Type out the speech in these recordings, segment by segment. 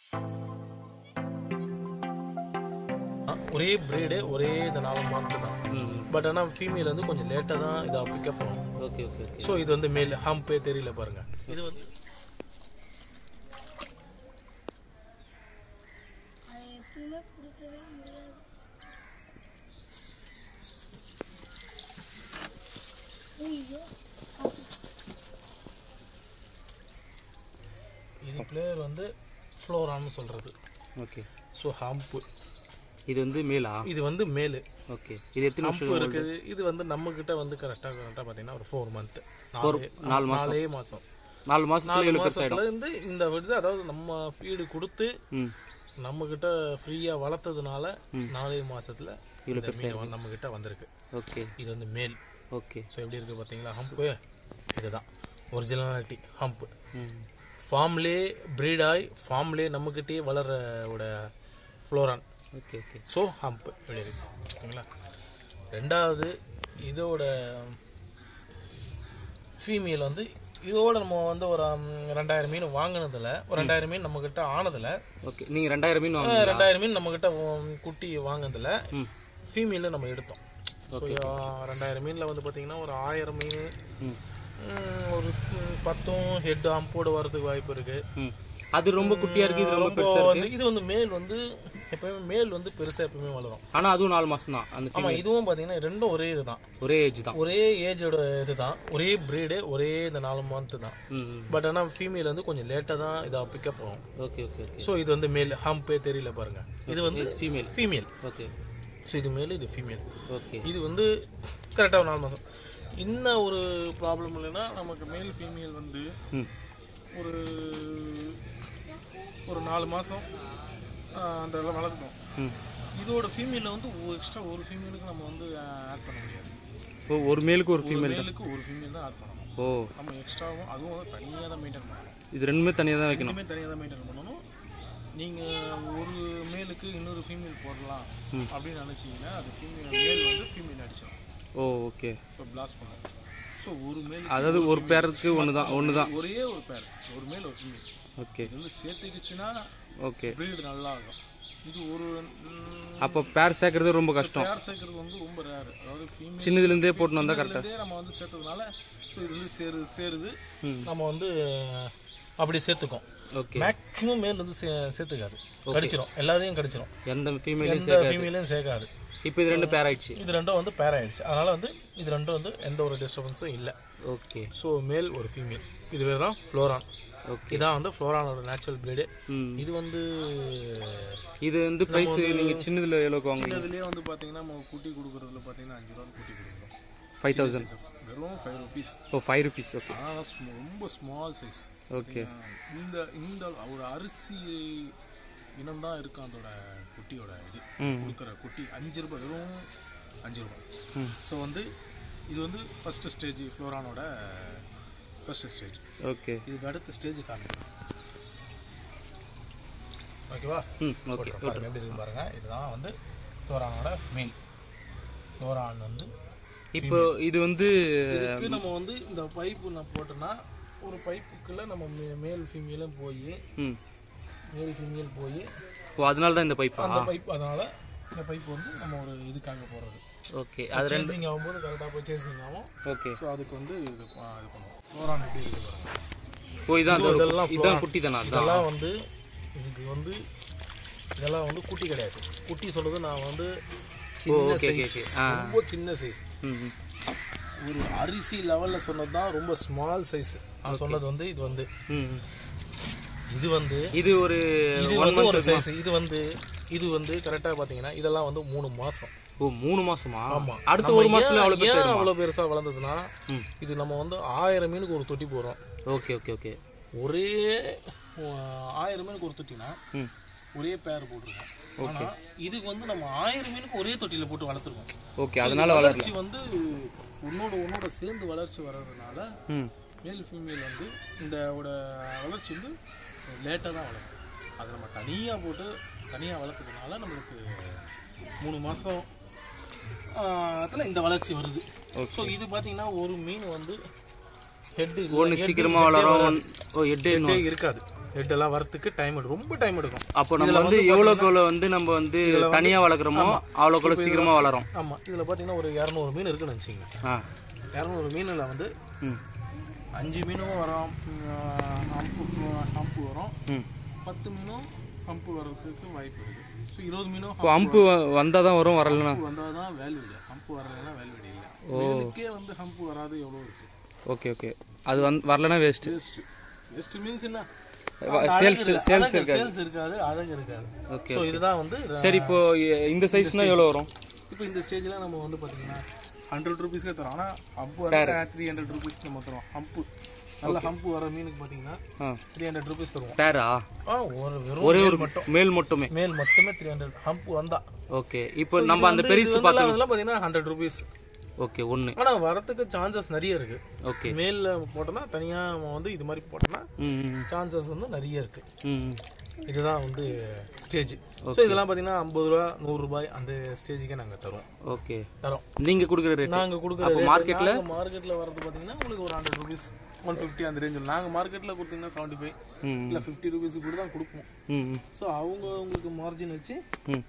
ஒரே பிரீடு ஒரே இந்த நாலு மந்த் தான் ம் பட் ஆனால் ஃபீமேல் வந்து கொஞ்சம் லேட்டாக தான் இதை பிக்கப் பண்ணும் ஓகே ஓகே ஓகே ஸோ இது வந்து மேல் ஹம்பே தெரியல பாருங்க இது வந்து அதை எப்பவுமே கொடுக்கவே முடியாது ஐயோ இது பிளேயர் வந்து ஃப்ளோரான்னு சொல்றது ஓகே ஸோ ஹம்ப்பு இது வந்து மேலா இது வந்து மேலு ஓகே இது எத்தனை ஹம்ப் வருஷம் இருக்குது இது வந்து நம்ம கிட்ட வந்து கரெக்டாக கரெக்டாக பார்த்தீங்கன்னா ஒரு ஃபோர் மந்த் நாலு மாசம். நாலே மாதம் நாலு மாசத்துல நாலு எவ்வளோ பெருசாயிடும் மாசத்துல இருந்து இந்த விடுது அதாவது நம்ம ஃபீடு கொடுத்து ம் நம்ம கிட்ட ஃப்ரீயா வளர்த்ததுனால நாலே மாசத்துல இவ்வளோ இந்த மீன் நம்ம கிட்ட வந்திருக்கு ஓகே இது வந்து மேல் ஓகே ஸோ எப்படி இருக்கு பாத்தீங்களா ஹம்ப்பு இதுதான் ஒரிஜினாலிட்டி ஹம்ப் ம் ஃபார்ம்லே breed ஆகி ஃபார்ம்லே நம்மக்கிட்டே வளர ஓட flowerhorn okay okay so hump இப்படி இருக்கு ஓகேங்களா ரெண்டாவது இதோட ஃபீமேல் வந்து இதோட நம்ம வந்து ஒரு ம், ரெண்டாயிரம் மீன் வாங்கினதுல ஒரு ரெண்டாயிரம் மீன் நம்ம கிட்ட ஆனதுல ஓகே நீங்கள் ரெண்டாயிரம் மீன் வாங்க அஹ், ரெண்டாயிரம் மீன் நம்ம கிட்ட குட்டி வாங்கினதுல ம் ஃபீமேல நம்ம எடுத்தோம் ஸோ ரெண்டாயிரம் மீன்ல வந்து பாத்தீங்கன்னா ஒரு ஆயிரம் மீன் ம் ம், ஒரு ம், பத்தும் ஹெட் ஆம்போடு வரதுக்கு வாய்ப்பு இருக்கு ம் அது ரொம்ப குட்டியா இருக்கு இது ரொம்ப ரொம்ப பெருசா இருக்கு வந்து இது வந்து மேல் வந்து எப்பவுமே மேல் வந்து பெருசா எப்பவுமே வளரும் ஆனா அதுவும் நாலு மாசம் தான் அந்த ஆமா female. இதுவும் பாத்தீங்கன்னா ரெண்டும் ஒரே இதுதான் ஒரே ஏஜ் தான் ஒரே ஏஜோட இதுதான் ஒரே பிரீடு ஒரே இந்த நாலு மந்த் தான் ம் ம். பட் ஆனா ஃபீமேல் வந்து கொஞ்சம் லேட்டா தான் இதை பிக்கப் ஆகும் ஓகே ஓகே ஓகே ஸோ இது வந்து மேல் ஹம்பே தெரியல பாருங்க இது வந்து ஃபீமேல் ஃபீமேல் ஓகே ஸோ இது மேல் இது ஃபீமேல் ஓகே இது வந்து கரெக்டாக நாலு மாதம் இன்னும் ஒரு ப்ராப்ளம் இல்லைன்னா நமக்கு மேல் ஃபீமேல் வந்து ம் ஒரு ஒரு நாலு மாதம் அந்த இதெல்லாம் வளர்க்கணும் ம் இதோட ஃபீமேலில் வந்து எக்ஸ்ட்ரா ஒரு ஃபீமேலுக்கு நம்ம வந்து ஆட் பண்ண முடியாது ஓ ஒரு மேலுக்கு ஒரு ஒரு ஃபீமேல் மேலுக்கு ஒரு ஃபீமேல் தான் ஆட் பண்ணணும் ஓ நம்ம எக்ஸ்ட்ராவும் அதுவும் வந்து தனியாக தான் மெயின்டைன் பண்ணணும் இது ரெண்டுமே தனியாக தான் வைக்கணும் ரெண்டுமே தனியாக தான் மெயின்டைன் பண்ணணும் நீங்கள் ஒரு மேலுக்கு இன்னொரு ஃபீமேல் போடலாம் அப்படின்னு நினச்சிங்கன்னா அது ஃபீமேல் மேல் வந்து ஃபீமேல் அடிச்சிடும் ஓ ஓகே ஸோ பிளாஸ்ட் பண்ணும் ஸோ ஒரு மேல் அதாவது ஒரு பேருக்கு ஒன்று தான் ஒன்று தான் ஒரே ஒரு பேர் ஒரு மேல் ஒரு ஃபீமேல் ஓகே இது வந்து சேர்த்துக்கிச்சுன்னா ஓகே ப்ரீடு நல்லா இருக்கும் இது ஒரு ம், அப்போ பேர் சேர்க்கறது ரொம்ப கஷ்டம் பேர் சேர்க்கறது வந்து ரொம்ப ரேர் அதாவது ஃபீமேல் சின்னதுலேருந்தே போட்டு வந்தால் கரெக்டாக நம்ம வந்து சேர்த்ததுனால ஸோ இது வந்து சேருது சேருது நம்ம வந்து அப்படி சேர்த்துக்கோம் ஓகே மேக்ஸிமம் மேல் வந்து சே- சேர்த்துக்காது கடிச்சிரும் எல்லாத்தையும் கடிச்சிரும் எந்த ஃபீமேலையும் எந்த ஃபீமேலையும் சேர்க்காது இப்போ இது ரெண்டு பேர் ஆயிடுச்சு இது ரெண்டும் வந்து பேர் ஆயிடுச்சு அதனால வந்து இது ரெண்டும் வந்து எந்த ஒரு டிஸ்டர்பன்ஸும் இல்லை ஓகே ஸோ மேல் ஒரு ஃபீமேல் இது பேர் தான் ஃப்ளோரான் ஓகே இதான் வந்து ஃப்ளோரானோட நேச்சுரல் பிரீடு ம் இது வந்து இது வந்து ப்ரைஸ் நீங்கள் சின்னதில் எவ்வளோக்கு வாங்குவீங்க இதுலேயே வந்து பார்த்தீங்கன்னா நம்ம குட்டி கொடுக்குறதுல பார்த்தீங்கன்னா அஞ்சு ரூபா குட்டி கொடுக்குறோம் ஃபைவ் தௌசண்ட் வெறும் five rupees oh five rupees okay ஆனால் ஸ்ம- ரொம்ப ஸ்மால் சைஸ் ஓகே இந்த இந்த ஒரு அரிசி இனம் தான் இருக்கும் அதோட குட்டியோட இது ம். கொடுக்குற குட்டி அஞ்சு ரூபாய் வெறும் அஞ்சு ரூபாய் ம். ஸோ வந்து இது வந்து ஃபர்ஸ்ட் ஸ்டேஜ் ஃப்ளோரானோட ஃபர்ஸ்ட் ஸ்டேஜ் ஓகே இதுக்கு அடுத்த ஸ்டேஜ் காமிக்கிறேன் ஓகேவா ம் ஓகே போட்டுறேன். பாருங்க எப்படி இருக்கு பாருங்க இதுதான் வந்து ஃப்ளோரானோட மெயின் ஃப்ளோரான் வந்து இப்போ இது வந்து இதுக்கு நம்ம வந்து இந்த பைப்பு நான் போட்டோன்னா ஒரு பைப்புக்குள்ள நம்ம மேல் ஃபீமேலும் போய் ம் மேல் ஃபீமேல் போய் ஓ அதனால தான் இந்த பைப்பா அந்த பைப் அதனால இந்த பைப் வந்து நம்ம ஒரு இதுக்காக போடுறது ஓகே அது ரெண்டு சேசிங் ஆகும்போது கரெக்டாக போய் சேசிங் ஆகும் ஓகே ஸோ அதுக்கு வந்து இது ப- இது பண்ணுவோம் ஃப்ளோரான் எப்படி இருக்கு பாருங்க ஓ இதான் இது அதோட இதெல்லாம் இதான் floran. குட்டி தானா அதான் இதெல்லாம் வந்து இதுக்கு வந்து இதெல்லாம் வந்து குட்டி கிடையாது குட்டி சொல்றது நான் வந்து சின்ன ஓகே ஓகே சைஸ் ஓகே ஆ ரொம்ப சின்ன சைஸ் ம் ம். ஒரு அரிசி லெவல்ல சொன்னது தான் ரொம்ப ஸ்மால் சைஸ் நான் சொன்னது வந்து இது வந்து ம் ம். இது வந்து இது ஒரு இது ஒன் வந்து ஒரு மந்த் சைஸ் இது வந்து இது வந்து கரெக்டா பாத்தீங்கன்னா இதெல்லாம் வந்து மூணு மாசம் ஓ மூணு மாசமா ஆமா அடுத்த நம்ம ஒரு மாசத்துல ஏன்- அவ்வளவு ஏன் பெருசா அவ்வளவு பெருசா வளர்ந்ததுன்னா ம். இது நம்ம வந்து ஆயிரம் மீனுக்கு ஒரு தொட்டி போடுறோம் ஓகே ஓகே ஓகே ஒரே அஹ், ஆயிரம் மீனுக்கு ஒரு தொட்டினா ம் ஒரே பேர் போட்டிருக்கோம் ஆனா இதுக்கு வந்து நம்ம ஆயிரம் மீனுக்கு ஒரே தொட்டியில போட்டு வளர்த்துருக்கோம் ஓகே அதனால வளரல வளர்ச்சி வந்து உன்னோட உன்னோட சேர்ந்து வளர்ச்சி வர்றதுனால ம் மேல் ஃபீமேல் வந்து இந்த வளர்ச்சி வந்து லேட்டாக தான் வளரும் அதை நம்ம தனியாக போட்டு தனியாக வளர்க்கறதுனால நம்மளுக்கு மூணு மாதம் அதில் இந்த வளர்ச்சி வருது ஸோ இது பார்த்தீங்கன்னா ஒரு மீன் வந்து ஹெட்டு ஒன்று சீக்கிரமா வளரும் ஒண்ணு- ஓ எட்டு ஹெட்டே இருக்காது ஹெட்டெல்லாம் வரத்துக்கு டைம் எடுக்கும் ரொம்ப டைம் எடுக்கும் அப்போ நம்ம வந்து எவ்வளோக்கு எவ்வளோ வந்து நம்ம வந்து தனியா வளர்க்குறோமோ அவ்வளோக்கு எவ்வளோ சீக்கிரமா வளரும் ஆமாம் இதில் பார்த்தீங்கன்னா ஒரு இரநூறு மீன் இருக்குன்னு வச்சுங்க ஆ இரநூறு மீனில் வந்து ம் அஞ்சு மீனும் வரும் ஹம்பு ஹம்பு வரும் ம் பத்து மீனும் ஹம்பு வர்றதுக்கு வாய்ப்பு இருக்குது ஸோ இருபது மீனும் இப்போ அம்பு வந்தால் தான் வரும் வரலனா ஹம்பு வந்தால் தான் வேல்யூ இல்லை ஹம்பு வரலைன்னா வேல்யூ இல்லை மீனுக்கே வந்து ஹம்பு வராது எவ்வளோ இருக்குது ஓகே ஓகே அது வந்து வரலனா வேஸ்ட்டு வேஸ்ட் வேஸ்ட் மீன்ஸ் என்ன சேல்ஸ் சேல்ஸ் இருக்காது சேல்ஸ் இருக்காது அழகு இருக்காது ஓகே ஸோ இதுதான் வந்து சரி இப்போ இ- இந்த சைஸ்னா எவ்வளோ வரும் இப்போ இந்த ஸ்டேஜில் நம்ம வந்து பார்த்தீங்கன்னா ஹண்ட்ரட் ருபீஸ்க்கே தரோம் ஆனால் ஹம்பு வந்து த்ரீ ஹண்ட்ரட் ருபீஸ் நம்ம தரோம் ஹம்பு நல்ல ஹம்பு வர மீனுக்கு பார்த்தீங்கன்னா ஆ த்ரீ ஹண்ட்ரட் ருபீஸ் தருவோம் பேரா ஆ ஒரு வெறும் ஒரே மேல் ஒரு மட்டும் மேல் மட்டுமே மேல் மட்டுமே த்ரீ ஹண்ட்ரட் ஹம்பு வந்தா ஓகே இப்போ நம்ம அந்த பெருசு பார்த்தோம் அதெல்லாம் பார்த்தீங்கன்னா ஹண்ட்ரட் ருபீஸ் ஓகே ஒன்று ஆனால் வரத்துக்கு சான்சஸ் நிறைய இருக்கு ஓகே மேல்ல போட்டோம்னா தனியாக நம்ம வந்து இது மாதிரி போட்டோம்னா ம் ம், சான்சஸ் வந்து நிறைய இருக்கு ம் இதுதான் வந்து ஸ்டேஜ் ஸோ இதெல்லாம் பார்த்தீங்கன்னா ஐம்பது ரூபா நூறு ரூபாய் அந்த ஸ்டேஜுக்கே நாங்கள் தரோம் ஓகே தரோம் நீங்க கொடுக்குற ரேட் நாங்கள் கொடுக்குற அப்போ மார்க்கெட்ல மார்க்கெட்டில் வரது பார்த்தீங்கன்னா உங்களுக்கு ஒரு ஹண்ட்ரட் ருபீஸ் ஒன் ஃபிஃப்டி அந்த ரேஞ்சில் நாங்கள் மார்க்கெட்டில் கொடுத்தீங்கன்னா செவன்ட்டி ஃபைவ் ம் இல்லை ஃபிஃப்டி ருபீஸ் கூட தான் கொடுப்போம் ம் ம், ஸோ அவங்க உங்களுக்கு மார்ஜின் வச்சு ம்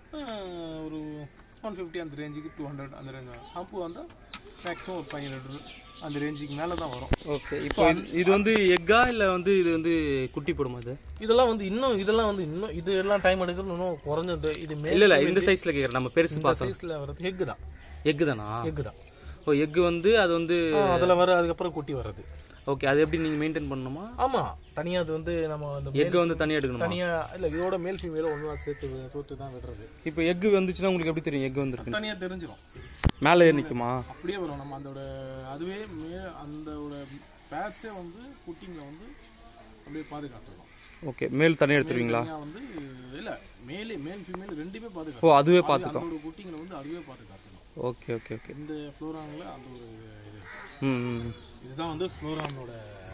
ஆஹ், ஒரு ஒன் ஃபிஃப்டி அந்த ரேஞ்சுக்கு டூ ஹண்ட்ரட் அந்த ரேஞ்ச் ஹம்பு வந்தால் மேக்ஸிமம் ஒரு ஃபைவ் ஹண்ட்ரட் அந்த ரேஞ்சுக்கு மேலே தான் வரும் ஓகே இப்போ இது- இது வந்து எக்கா இல்ல வந்து இது வந்து குட்டி போடுமா இது இதெல்லாம் வந்து இன்னும் இதெல்லாம் வந்து இன்னும் இது எல்லாம் டைம் எடுக்கிறது இன்னும் குறைஞ்சது இது இல்ல இல்ல இந்த சைஸ்ல கேக்குறேன் நம்ம பெருசு பார்த்தோம் சைஸில் வர்றது எக்கு தான் எக்கு தானா எக்கு தான் ஓ எக்கு வந்து அது வந்து அதில் வர அதுக்கப்புறம் குட்டி வர்றது ஓகே அது எப்படி நீங்க மெயின்டைன் பண்ணணுமா ஆமா தனியாக அது வந்து நம்ம அந்த எக்கு வந்து தனியா எடுக்கணுமா தனியா இல்ல இதோட மேல் ஃபீமேல ஒன்றா சேர்த்து சேர்த்து தான் விடுறது இப்போ எக்கு வந்துச்சுன்னா உங்களுக்கு எப்படி தெரியும் எக்கு வந்துருக்கு தனியா தெரிஞ்சிடும் மேலே ஏறி நிக்குமா அப்படியே வரும் நம்ம அதோட அதுவே மே அந்த பேர்ஸே வந்து குட்டிங்களை வந்து அப்படியே பாதுகாத்துடும் ஓகே மேல் தனியா எடுத்துருவீங்களா தனியா வந்து இல்ல மேலே மேல் ஃபீமேல் ரெண்டுமே ஓ பாதுகாக்கும் அதுவே பார்த்துக்கும் அதோட குட்டிங்களை வந்து அதுவே பாதுகாத்துடும் ஓகே ஓகே ஓகே இந்த ஃப்ளோரானில் அந்த ஒரு இது ம் ம் இதுதான் வந்து ஃப்ளோரானோட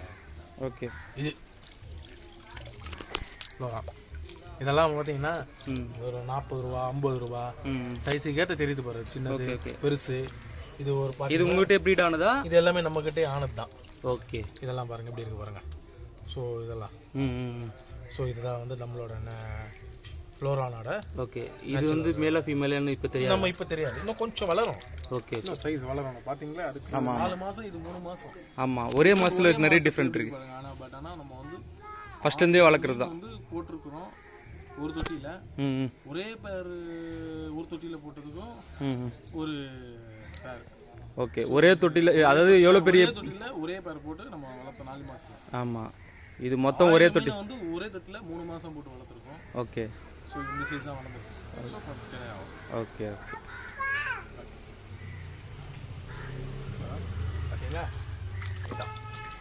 ஓகே இது ஃப்ளோரான் இதெல்லாம் பார்த்தீங்கன்னா ம் ஒரு நாற்பது ரூபா ஐம்பது ரூபா ம் சைஸுக்கு ஏற்ற தெரியுது பாரு சின்னது ஓகே ஓகே பெருசு இது ஒரு பாட்டி இது உங்ககிட்ட ப்ரீட் ஆனதா இது எல்லாமே நம்ம கிட்டே ஆனது தான் ஓகே இதெல்லாம் பாருங்க எப்படி இருக்கு பாருங்க ஸோ இதெல்லாம் ம் ம் ஸோ இதுதான் வந்து நம்மளோட ஃப்ளோரானோட ஓகே இது வந்து மேலா ஃபீமேலான்னு இப்போ தெரியாது நம்ம இப்போ தெரியாது இன்னும் கொஞ்சம் வளரும் ஓகே இன்னும் சைஸ் வளரணும் பாத்தீங்களா அதுக்கு நாலு மாசம் இது மூணு மாசம் ஆமா ஒரே மாசத்துல நிறைய டிஃப்ரெண்ட் இருக்கு பாருங்க ஆனா பட் ஆனா நம்ம வந்து ஃபர்ஸ்ட் இருந்தே வளர்க்குறது தான் வந்து போட்டிருக்கிறோம் ஒரு தொட்டியில ம் ம், ஒரே பேர் ஒரு தொட்டியில போட்டதுக்கும் ம் ம். ஒரு பேர் ஓகே ஒரே தொட்டில அதாவது எவ்வளோ பெரிய ஒரே தொட்டியில ஒரே பேர் போட்டு நம்ம வளர்த்த நாலு மாசத்துல ஆமா இது மொத்தம் ஒரே தொட்டி மீனை வந்து ஒரே தொட்டில மூணு மாசம் போட்டு வளர்த்துருக்கோம் ஓகே ஸோ இந்த சைஸ் தான் வளர்ந்துருக்கு ஸோ பத்து ஆகும் ஓகே ஓகே பார்த்தீங்களா இதான்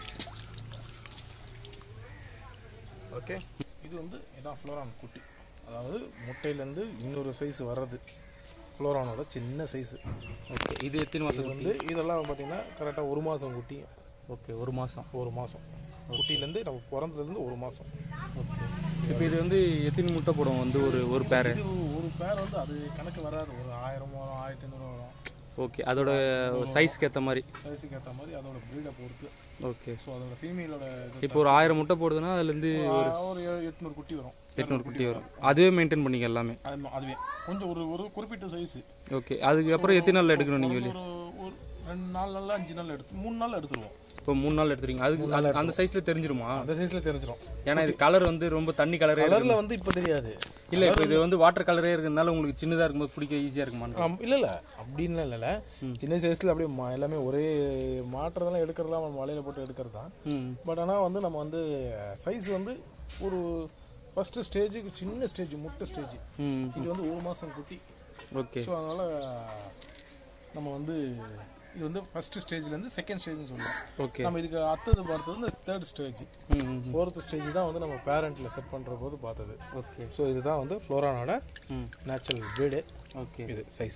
ஓகே இது வந்து இதான் ஃப்ளோரான் குட்டி அதாவது முட்டையிலேருந்து இன்னொரு சைஸ் வர்றது ஃப்ளோரானோட சின்ன சைஸு ஓகே இது எத்தனை மாசம் குட்டி வந்து இதெல்லாம் பார்த்தீங்கன்னா கரெக்டாக ஒரு மாதம் குட்டி ஓகே ஒரு மாசம் ஒரு மாதம் குட்டியிலேருந்து நம்ம பிறந்ததுலேருந்து ஒரு மாதம் ஓகே இப்போ இது வந்து எத்தனை முட்டை போடும் வந்து ஒரு ஒரு பேரு இது ஒரு பேர் வந்து அது கணக்கு வராது ஒரு ஆயிரம் வரும் ஆயிரத்தி ஐநூறு வரும் ஓகே அதோட சைஸ்க்கு ஏற்ற மாதிரி சைஸுக்கு ஏற்ற மாதிரி அதோட ப்ரீடை பொறுத்து ஓகே ஸோ அதோட ஃபீமேலோட இது இப்போ ஒரு ஆயிரம் முட்டை போடுதுன்னா அதுலேருந்து ஒரு ஏழு- எட்நூறு குட்டி வரும் எட்நூறு குட்டி வரும் அதுவே மெயின்டைன் பண்ணிக்க எல்லாமே அது அதுவே கொஞ்சம் ஒரு ஒரு குறிப்பிட்ட சைஸு ஓகே அதுக்கப்புறம் எத்தனை நாள் எடுக்கணும் நீங்கள் வெளியே ஒரு ஒரு ரெண்டு நாலு நாள் அஞ்சு நாள் எடுத்து மூணு நாள் எடுத்துருவோம் இப்போ மூணு நாள் எடுத்துறீங்க அதுக்கு அந்த- அந்த சைஸில் தெரிஞ்சிருமா அந்த சைஸில் தெரிஞ்சிடும் ஏன்னா இது கலர் வந்து ரொம்ப தண்ணி கலரே கலரில் வந்து இப்போ தெரியாது இல்லை இப்போ இது வந்து வாட்டர் கலரே இருக்கிறதுனால உங்களுக்கு சின்னதாக இருக்கும்போது பிடிக்க ஈஸியாக இருக்குமான்னு ஆம், இல்ல இல்ல அப்படின்னு இல்ல சின்ன சைஸ்ல அப்படியே ம- எல்லாமே ஒரே மாட்டுறதெல்லாம் எடுக்கிறதெல்லாம் நம்ம மலையில போட்டு எடுக்கிறது தான் ம் பட் ஆனா வந்து நம்ம வந்து சைஸ் வந்து ஒரு ஃபர்ஸ்ட் ஸ்டேஜுக்கு சின்ன ஸ்டேஜ் முட்டை ஸ்டேஜ் ம் இது வந்து ஒரு மாசம் குட்டி ஓகே ஸோ அதனால நம்ம வந்து இது வந்து ஃபர்ஸ்ட் ஸ்டேஜ்ல இருந்து செகண்ட் ஸ்டேஜ்னு சொல்லலாம் ஓகே நம்ம இதுக்கு அடுத்தது பார்த்தது இந்த தேர்ட் ஸ்டேஜ் ம் ம் ஃபோர்த் ஸ்டேஜ் தான் வந்து நம்ம பேரண்ட்ல செட் பண்ற போது பார்த்தது ஓகே ஸோ இதுதான் வந்து ஃப்ளோரானோட ம் நேச்சுரல் பிரீடு ஓகே இது சைஸ்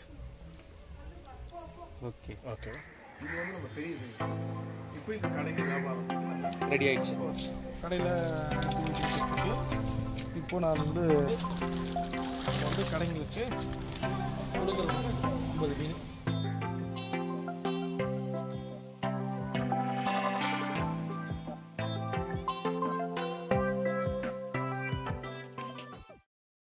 ஓகே ஓகே இது வந்து நம்ம பெரிய சைஸ் இப்போ இது கடைக்கு வியாபாரம் ரெடி ஆயிடுச்சு கடையில் இப்போ நான் வந்து வந்து கடைங்களுக்கு கொடுக்குறது ஐம்பது மீன்